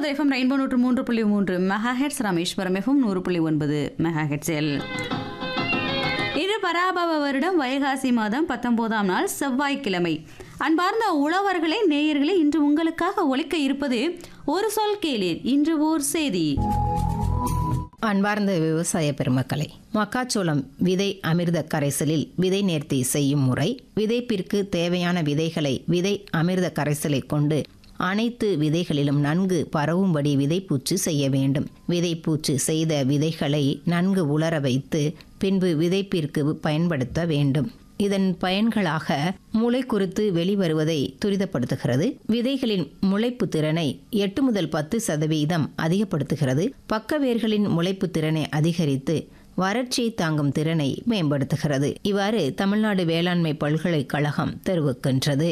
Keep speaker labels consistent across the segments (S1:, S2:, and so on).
S1: Madurai FM rainbow நூற்று மூன்று புள்ளி மூன்று மெகா ஹெட்ஸ் ராமேஸ்வரம் எஃப்எம் நூறு புள்ளி ஒன்பது மெகா ஹெட்ஸில் இது பராபவ வருடம் வைகாசி மாதம் பத்தொன்பதாம் நாள் செவ்வாய்க்கிழமை அன்பார்ந்த உழவர்களே நேயர்களே இன்று உங்களுக்காக ஒலிக்க இருப்பது ஒரு சொல் கேளீர் இன்று ஓர் செய்தி
S2: அன்பார்ந்த விவசாய பெருமக்களே மக்காச்சோளம் விதை அமிர்த கரைசலில் விதை நேர்த்தி செய்யும் முறை விதைப்பிற்கு தேவையான விதைகளை விதை அமிர்த கரைசலை கொண்டு அனைத்து விதைகளிலும் நன்கு பரவும்படி விதைப்பூச்சு செய்ய வேண்டும் விதைப்பூச்சு செய்த விதைகளை நன்கு உலர வைத்து பின்பு விதைப்பிற்கு பயன்படுத்த வேண்டும் இதன் பயன்களாக முளை குறித்து வெளிவருவதை துரிதப்படுத்துகிறது விதைகளின் முளைப்பு திறனை எட்டு முதல் பத்து சதவீதம் அதிகப்படுத்துகிறது பக்கவேர்களின் முளைப்பு திறனை அதிகரித்து வறட்சியை தாங்கும் திறனை மேம்படுத்துகிறது இவ்வாறு தமிழ்நாடு வேளாண்மை பல்கலைக்கழகம் தெரிவிக்கின்றது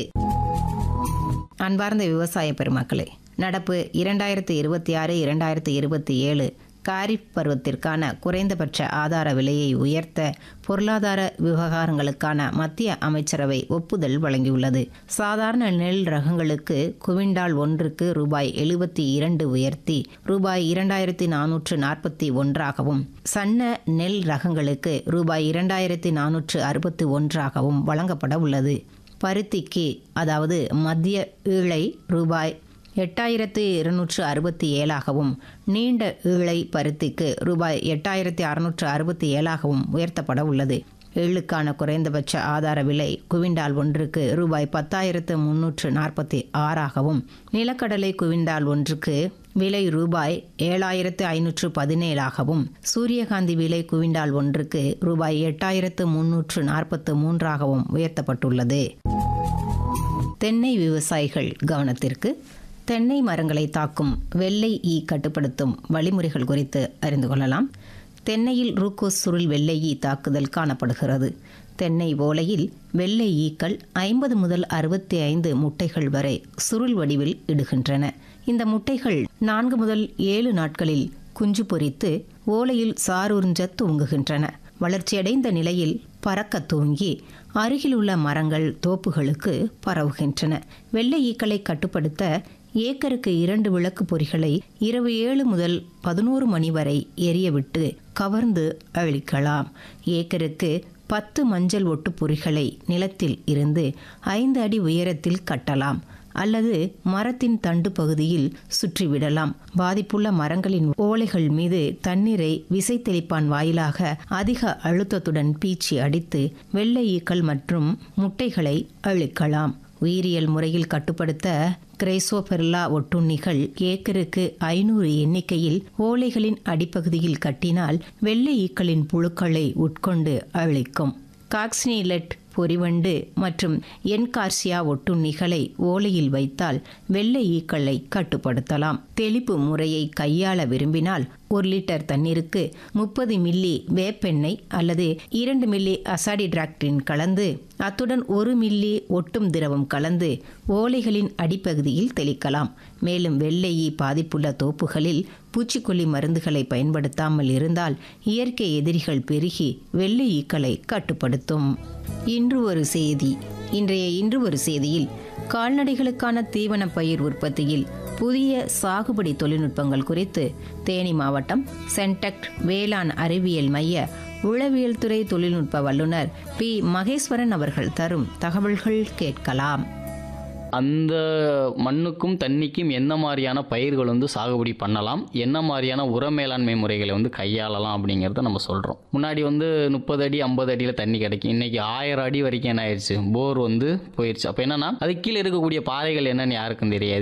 S2: அன்பார்ந்த விவசாய பெருமக்களே நடப்பு இரண்டாயிரத்தி இருபத்தி ஆறு இரண்டாயிரத்தி இருபத்தி ஏழு காரிஃப் பருவத்திற்கான குறைந்தபட்ச ஆதார விலையை உயர்த்த பொருளாதார விவகாரங்களுக்கான மத்திய அமைச்சரவை ஒப்புதல் வழங்கியுள்ளது சாதாரண நெல் ரகங்களுக்கு குவிண்டால் ஒன்றுக்கு ரூபாய் எழுபத்தி இரண்டு உயர்த்தி ரூபாய் இரண்டாயிரத்தி நானூற்று நாற்பத்தி ஒன்றாகவும் சன்ன நெல் ரகங்களுக்கு ரூபாய் இரண்டாயிரத்தி நானூற்று அறுபத்தி ஒன்றாகவும் வழங்கப்பட உள்ளது பருத்திக்கு அதாவது மத்திய ஈழை ரூபாய் எட்டாயிரத்து இருநூற்று அறுபத்தி ஏழாகவும் நீண்ட ஈழை பருத்திக்கு ரூபாய் எட்டாயிரத்தி அறுநூற்று அறுபத்தி ஏழாகவும் உயர்த்தப்பட உள்ளது எள்ளுக்கான குறைந்தபட்ச ஆதார விலை குவிண்டால் ஒன்றுக்கு ரூபாய் பத்தாயிரத்து முன்னூற்று நாற்பத்தி ஆறாகவும் நிலக்கடலை குவிண்டால் ஒன்றுக்கு விலை ரூபாய் ஏழாயிரத்து ஐநூற்று பதினேழாகவும் சூரியகாந்தி விலை குவிண்டால் ஒன்றுக்கு ரூபாய் எட்டாயிரத்து முன்னூற்று நாற்பத்து மூன்றாகவும் உயர்த்தப்பட்டுள்ளது தென்னை விவசாயிகள் கவனத்திற்கு தென்னை மரங்களை தாக்கும் வெள்ளை ஈ கட்டுப்படுத்தும் வழிமுறைகள் குறித்து அறிந்து கொள்ளலாம் தென்னையில் ரூக்கோஸ் சுருள் வெள்ளை ஈ தாக்குதல் காணப்படுகிறது தென்னை ஓலையில் வெள்ளை ஈக்கள் ஐம்பது முதல் அறுபத்தி ஐந்து முட்டைகள் வரை சுருள் வடிவில் இடுகின்றன இந்த முட்டைகள் நான்கு முதல் ஏழு நாட்களில் குஞ்சு பொரித்து ஓலையில் சாருறிஞ்ச தூங்குகின்றன வளர்ச்சியடைந்த நிலையில் பறக்க தூங்கி அருகில் உள்ள மரங்கள் தோப்புகளுக்கு பரவுகின்றன வெள்ளை ஈக்களை கட்டுப்படுத்த ஏக்கருக்கு இரண்டு விளக்கு பொறிகளை இரவு ஏழு முதல் பதினோரு மணி வரை எரியவிட்டு கவர்ந்து அழிக்கலாம் ஏக்கருக்கு பத்து மஞ்சள் ஒட்டு பொறிகளை நிலத்தில் இருந்து ஐந்து அடி உயரத்தில் கட்டலாம் அல்லது மரத்தின் தண்டு பகுதியில் சுற்றிவிடலாம் பாதிப்புள்ள மரங்களின் ஓலைகள் மீது தண்ணீரை விசை தெளிப்பான் வாயிலாக அதிக அழுத்தத்துடன் பீச்சி அடித்து வெள்ளை ஈக்கள் மற்றும் முட்டைகளை அழிக்கலாம் உயிரியல் முறையில் கட்டுப்படுத்த கிரைசோபெர்லா ஒட்டுண்ணிகள் ஏக்கருக்கு ஐநூறு எண்ணிக்கையில் ஓலைகளின் அடிப்பகுதியில் கட்டினால் வெள்ளை ஈக்களின் புழுக்களை உட்கொண்டு அழிக்கும் காக்ஸ்னிலெட் பொறிவண்டு மற்றும் என்கார்சியா ஒட்டுண்ணிகளை ஓலையில் வைத்தால் வெள்ளை ஈக்களை கட்டுப்படுத்தலாம் தெளிப்பு முறையை கையாள விரும்பினால் ஒரு லிட்டர் தண்ணீருக்கு முப்பது மில்லி வேப்பெண்ணெய் அல்லது இரண்டு மில்லி அசாடிட்ராக்டின் கலந்து அத்துடன் ஒரு மில்லி ஒட்டும் திரவம் கலந்து ஓலைகளின் அடிப்பகுதியில் தெளிக்கலாம் மேலும் வெள்ளை ஈ பாதிப்புள்ள தோப்புகளில் பூச்சிக்கொல்லி மருந்துகளை பயன்படுத்தாமல் இருந்தால் இயற்கை எதிரிகள் பெருகி வெள்ளை ஈக்களை கட்டுப்படுத்தும் இன்று ஒரு செய்தி இன்றைய இன்று ஒரு செய்தியில் கால்நடைகளுக்கான தீவன பயிர் உற்பத்தியில் புதிய சாகுபடி தொழில்நுட்பங்கள் குறித்து தேனி மாவட்டம் சென்டெக்ட் வேளாண் அறிவியல் மைய உளவியல் துறை தொழில்நுட்ப வல்லுநர் பி மகேஸ்வரன் அவர்கள் தரும் தகவல்கள் கேட்கலாம்
S3: அந்த மண்ணுக்கும் தண்ணிக்கும் என்ன மாதிரியான பயிர்கள் வந்து சாகுபடி பண்ணலாம் என்ன மாதிரியான உர மேலாண்மை முறைகளை வந்து கையாளலாம் அப்படிங்கிறத நம்ம சொல்கிறோம் முன்னாடி வந்து முப்பது அடி ஐம்பது அடியில் தண்ணி கிடைக்கும் இன்றைக்கி ஆயிரம் அடி வரைக்கும் என்ன ஆயிடுச்சு போர் வந்து போயிடுச்சு அப்போ என்னன்னா அது கீழே இருக்கக்கூடிய பாறைகள் என்னன்னு யாருக்கும் தெரியாது